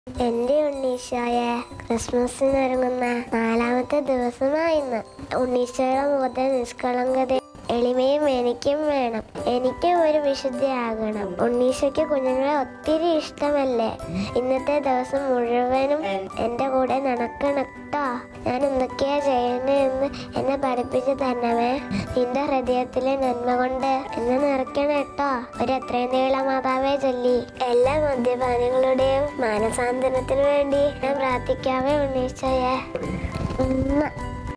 എന്റെ ഉണ്ണീശോയെ ക്രിസ്മസിന് ഒരുങ്ങുന്ന നാലാമത്തെ ദിവസമായിന്ന് ഉണ്ണീശോയുടെ മുഖത്തെ നിഷ്കളങ്കത എളിമയും എനിക്കും വേണം എനിക്കും ഒരു വിശുദ്ധിയാകണം ഉണ്ണീശോയ്ക്ക് കുഞ്ഞുങ്ങളെ ഒത്തിരി ഇഷ്ടമല്ലേ ഇന്നത്തെ ദിവസം മുഴുവനും എൻ്റെ കൂടെ നടക്കണട്ടോ ഞാൻ എന്തൊക്കെയാ ചെയ്യുന്നതെന്ന് എന്നെ പഠിപ്പിച്ചു തരണമേ നിന്റെ ഹൃദയത്തിലെ നന്മ കൊണ്ട് എന്നെ നിറയ്ക്കണട്ടോ ഒരു എത്രയും നീള മാതാവേ ചൊല്ലി എല്ലാ മദ്യപാനികളുടെയും മാനസാന്തരത്തിന് വേണ്ടി ഞാൻ പ്രാർത്ഥിക്കാവേ ഉണ്ണീശോയെ ഉമ്മ